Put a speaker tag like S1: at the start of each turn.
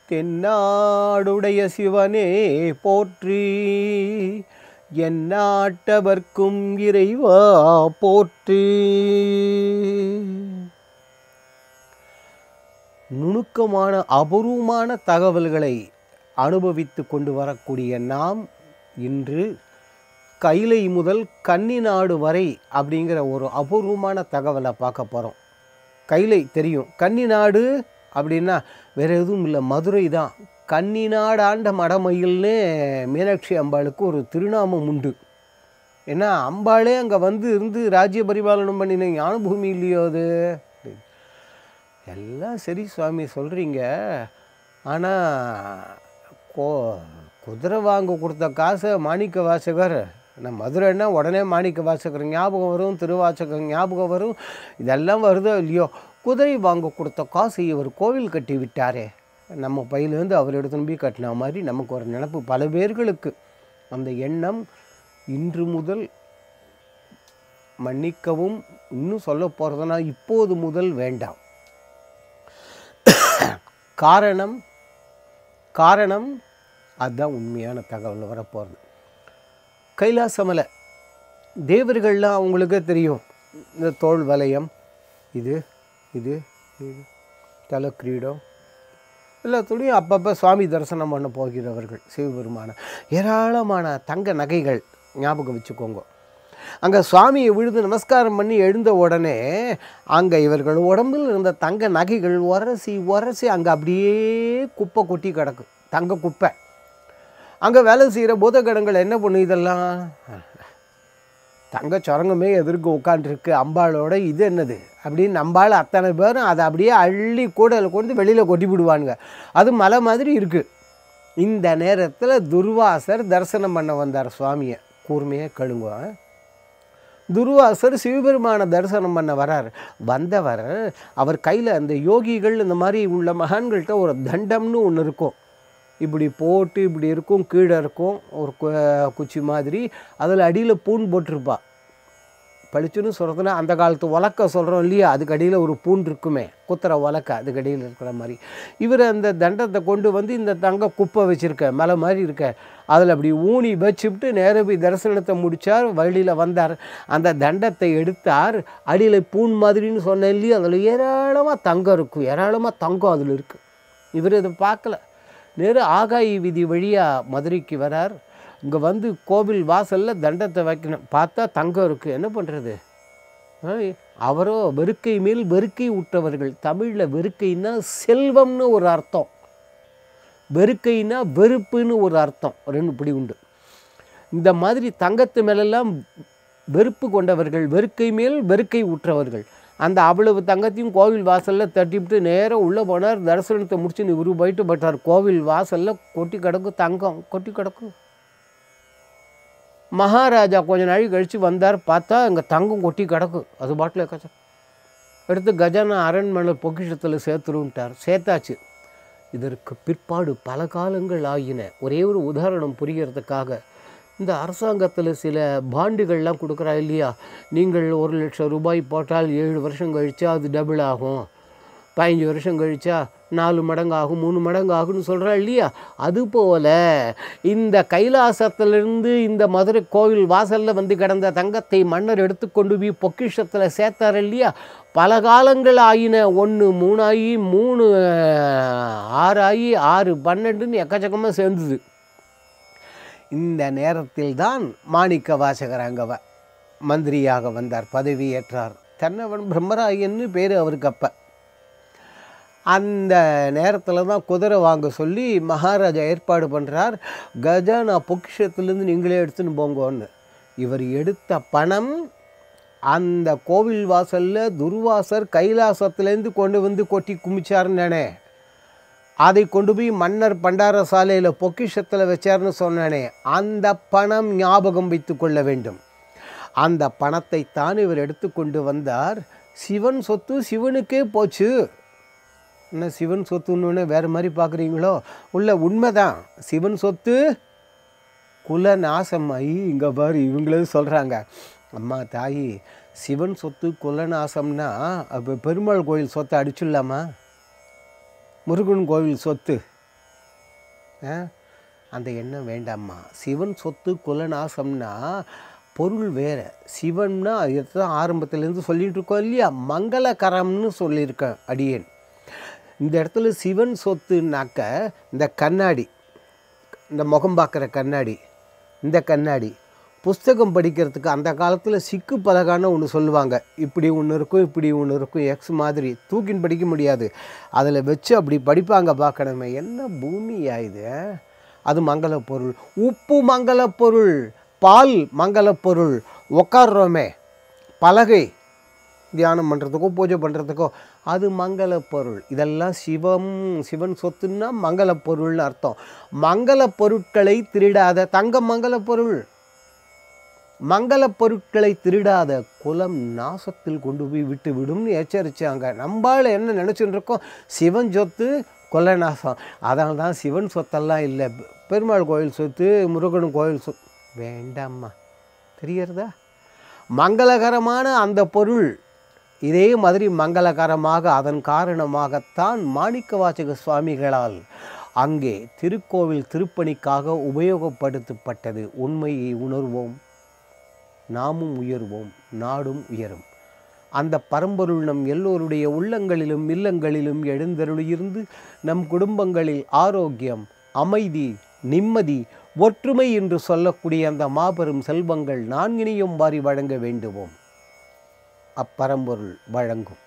S1: தென்னாடுடைய சிவனே போற்றி எந்நாட்டவர்க்கும் இறைவா போற்றி நுணுக்கமான அபூர்வமான தகவல்களை அனுபவித்து கொண்டு வரக்கூடிய நாம் இன்று கைலை முதல் கன்னிநாடு வரை அப்படிங்கிற ஒரு அபூர்வமான தகவலை பார்க்க போகிறோம் கைலை தெரியும் கன்னிநாடு அப்படின்னா வேற எதுவும் இல்லை மதுரை தான் கன்னிநாடாண்ட மடமயில்னு மீனாட்சி அம்பாளுக்கு ஒரு திருநாமம் உண்டு ஏன்னா அம்பாளே அங்கே வந்து இருந்து ராஜ்ய பரிபாலனம் பண்ணின ஞானபூமி இல்லையோ அது எல்லாம் சரி சுவாமி சொல்கிறீங்க ஆனால் கோ குதிரை வாங்க கொடுத்த காசை மாணிக்க வாசகர் நான் மதுரைன்னா உடனே மாணிக்க வாசகர் ஞாபகம் வரும் திருவாசகம் ஞாபகம் வரும் இதெல்லாம் வருதோ இல்லையோ குதிரை வாங்க கொடுத்த காசு இவர் கோவில் கட்டி விட்டாரே நம்ம பையிலேருந்து அவர் எடுத்துன்னு போய் கட்டின மாதிரி நமக்கு ஒரு நினப்பு பல பேர்களுக்கு அந்த எண்ணம் இன்று முதல் மன்னிக்கவும் இன்னும் சொல்ல போகிறதுனா இப்போது முதல் வேண்டாம் காரணம் காரணம் அதுதான் உண்மையான தகவல் வரப்போகிறது கைலாசமலை தேவர்கள்லாம் அவங்களுக்கே தெரியும் இந்த தோல் வலயம் இது இது இது தலக்கிரீடம் எல்லாத்துலேயும் அப்பப்போ சுவாமி தரிசனம் பண்ண போகிறவர்கள் சிவபெருமான ஏராளமான தங்க நகைகள் ஞாபகம் வச்சுக்கோங்க அங்கே சுவாமியை விழுந்து நமஸ்காரம் பண்ணி எழுந்த உடனே அங்கே இவர்கள் உடம்பில் இருந்த தங்க நகைகள் உரசி உரசி அங்கே அப்படியே குப்பை கொட்டி கிடக்கு தங்க குப்பை அங்கே வேலை செய்கிற பூதகடங்கள் என்ன பண்ணு இதெல்லாம் தங்க சுரங்கமே எதிர்க்கு உட்காந்துருக்கு அம்பாளோட இது என்னது அப்படின்னு அம்பாள் அத்தனை பேரும் அதை அப்படியே அள்ளி கூடல கொண்டு வெளியில் கொட்டி விடுவானுங்க அது மலை மாதிரி இருக்குது இந்த நேரத்தில் துர்வாசர் தரிசனம் பண்ண வந்தார் சுவாமியை கூர்மையாக கழுங்க துர்வாசர் சிவபெருமான தரிசனம் பண்ண வரார் வந்தவர் அவர் கையில் அந்த யோகிகள் இந்த மாதிரி உள்ள மகான்கள்கிட்ட ஒரு தண்டம்னு ஒன்று இருக்கும் இப்படி போட்டு இப்படி இருக்கும் கீழே இருக்கும் ஒரு கு- குச்சி மாதிரி அதில் அடியில் பூன் போட்டிருப்பா பளிச்சுன்னு சொல்கிறதுனா அந்த காலத்து உலக்க சொல்கிறோம் இல்லையா அதுக்கு அடியில் ஒரு பூன் இருக்குமே குத்துற உலக்க அதுக்கு அடியில் இருக்கிற மாதிரி இவர் அந்த தண்டத்தை கொண்டு வந்து இந்த தங்க குப்பை வச்சுருக்க மலை மாதிரி இருக்க அதில் அப்படி ஊனி வச்சுவிட்டு நேரா போய் தரிசனத்தை முடித்தார் வழியில் வந்தார் அந்த தண்டத்தை எடுத்தார் அடியில் பூன் மாதிரின்னு சொன்னேன் இல்லையா அதில் ஏராளமாக தங்கம் இருக்கும் ஏராளமாக தங்கம் அதில் இருக்குது இவர் இதை பார்க்கல நேரு ஆகாய வீதி வழியாக மதுரைக்கு வரார் இங்கே வந்து கோவில் வாசலில் தண்டத்தை வைக்கணும் பார்த்தா தங்கம் இருக்குது என்ன பண்ணுறது அவரோ வெறுக்கை மேல் வெறுக்கை உற்றவர்கள் தமிழில் வெறுக்கைன்னா செல்வம்னு ஒரு அர்த்தம் வெறுக்கைன்னா வெறுப்புன்னு ஒரு அர்த்தம் ரெண்டு இப்படி உண்டு இந்த மாதிரி தங்கத்து மேலெல்லாம் வெறுப்பு கொண்டவர்கள் வெறுக்கை மேல் வெறுக்கை உற்றவர்கள் அந்த அவ்வளவு தங்கத்தையும் கோவில் வாசலில் தட்டிவிட்டு நேராக உள்ளே போனார் தரிசனத்தை முடிச்சு இவரு போயிட்டு பட்டார் கோவில் வாசலில் கொட்டி கிடக்கு தங்கம் கொட்டி கிடக்கு மகாராஜா கொஞ்ச நாள் கழித்து வந்தார் பார்த்தா அங்கே தங்கம் கொட்டி கிடக்கு அது பாட்டில் கச்ச எடுத்து கஜானா அரண்மனை பொக்கிஷத்தில் சேர்த்துருன்ட்டார் சேர்த்தாச்சு இதற்கு பிற்பாடு பல காலங்கள் ஆகின ஒரே ஒரு உதாரணம் புரியறதுக்காக இந்த அரசாங்கத்தில் சில பாண்டுகள்லாம் கொடுக்குறா இல்லையா நீங்கள் ஒரு லட்சம் ரூபாய் போட்டால் ஏழு வருஷம் கழிச்சா அது டபுள் ஆகும் பதினஞ்சு வருஷம் கழிச்சா நாலு மடங்கு ஆகும் மூணு மடங்கு ஆகும்னு சொல்கிறா இல்லையா அதுபோல் இந்த கைலாசத்திலிருந்து இந்த மதுரை கோவில் வாசலில் வந்து கிடந்த தங்கத்தை மன்னர் எடுத்துக்கொண்டு போய் பொக்கிஷத்தில் சேர்த்தார் இல்லையா பல காலங்கள் ஆகின ஒன்று மூணாகி மூணு ஆறாகி ஆறு பன்னெண்டுன்னு எக்கச்சக்கமாக சேர்ந்தது இந்த நேரத்தில் தான் மாணிக்க வாசகர் அங்கே வ- மந்திரியாக வந்தார் பதவி ஏற்றார் தென்னவன் பிரம்மராயன்னு பேர் அவருக்கு அப்போ அந்த நேரத்தில் தான் குதிரை வாங்க சொல்லி மகாராஜா ஏற்பாடு பண்ணுறார் கஜானா பொக்கிஷத்துலேருந்து நீங்களே எடுத்துன்னு போங்கன்னு இவர் எடுத்த பணம் அந்த கோவில் வாசலில் துர்வாசர் கைலாசத்துலேருந்து கொண்டு வந்து கொட்டி குமிச்சாருன்னு அதை கொண்டு போய் மன்னர் பண்டார சாலையில் பொக்கிஷத்தில் வச்சார்னு சொன்னானே அந்த பணம் ஞாபகம் வைத்து கொள்ள வேண்டும் அந்த பணத்தை தான் இவர் எடுத்துக்கொண்டு வந்தார் சிவன் சொத்து சிவனுக்கே போச்சு என்ன சிவன் சொத்துன்னு வேறு மாதிரி பார்க்குறீங்களோ உள்ள உண்மைதான் சிவன் சொத்து குல நாசமாயி இங்கே பாரு இவங்களே சொல்கிறாங்க அம்மா தாயி சிவன் சொத்து குல நாசம்னா அப்போ பெருமாள் கோயில் சொத்தை அடிச்சிடலாமா முருகன் கோவில் சொத்து ஆ? அந்த எண்ணம் வேண்டாம்மா சிவன் சொத்து குலநாசம்னா பொருள் வேற சிவன்னா இதுதான் ஆரம்பத்துலேருந்து சொல்லிட்டு இருக்கோம் இல்லையா மங்களகரம்னு சொல்லியிருக்கேன் அடியேன் இந்த இடத்துல சிவன் சொத்துனாக்க இந்த கண்ணாடி இந்த முகம் பார்க்குற கண்ணாடி இந்த கண்ணாடி புஸ்தகம் படிக்கிறதுக்கு அந்த காலத்தில் சிக்கு பலகான்னு ஒன்று சொல்லுவாங்க இப்படி ஒன்று இருக்கும் இப்படி ஒன்று இருக்கும் எக்ஸ் மாதிரி தூக்கின்னு படிக்க முடியாது அதில் வச்சு அப்படி படிப்பாங்க பார்க்கணுமே என்ன பூமியா இது அது மங்களப் பொருள் உப்பு மங்களப் பொருள் பால் மங்களப் பொருள் உக்காடுறோமே பலகை தியானம் பண்ணுறதுக்கோ பூஜை பண்ணுறதுக்கோ அது மங்கள பொருள் இதெல்லாம் சிவம் சிவன் சொத்துன்னா மங்கள பொருள்னு அர்த்தம் மங்கள பொருட்களை திருடாத தங்கம் மங்கள பொருள் மங்கள பொருட்களை திருடாத குலம் நாசத்தில் கொண்டு போய் விட்டு விடும்னு எச்சரிச்சாங்க நம்மளால் என்ன நினச்சிட்டு இருக்கோம் சிவன் சொத்து கொலை நாசம் அதனால தான் சிவன் சொத்தெல்லாம் இல்லை பெருமாள் கோயில் சொத்து முருகன் கோயில் சொத்து வேண்டாம்மா தெரியறதா மங்களகரமான அந்த பொருள் இதே மாதிரி மங்களகரமாக அதன் காரணமாகத்தான் மாணிக்கவாசக சுவாமிகளால் அங்கே திருக்கோவில் திருப்பணிக்காக உபயோகப்படுத்தப்பட்டது உண்மையை உணர்வோம் நாமும் உயர்வோம் நாடும் உயரும் அந்த பரம்பொருள் நம் எல்லோருடைய உள்ளங்களிலும் இல்லங்களிலும் எழுந்தருளியிருந்து நம் குடும்பங்களில் ஆரோக்கியம் அமைதி நிம்மதி ஒற்றுமை என்று சொல்லக்கூடிய அந்த மாபெரும் செல்வங்கள் நான்கினையும் வாரி வழங்க வேண்டுவோம் அப்பரம்பொருள் வழங்கும்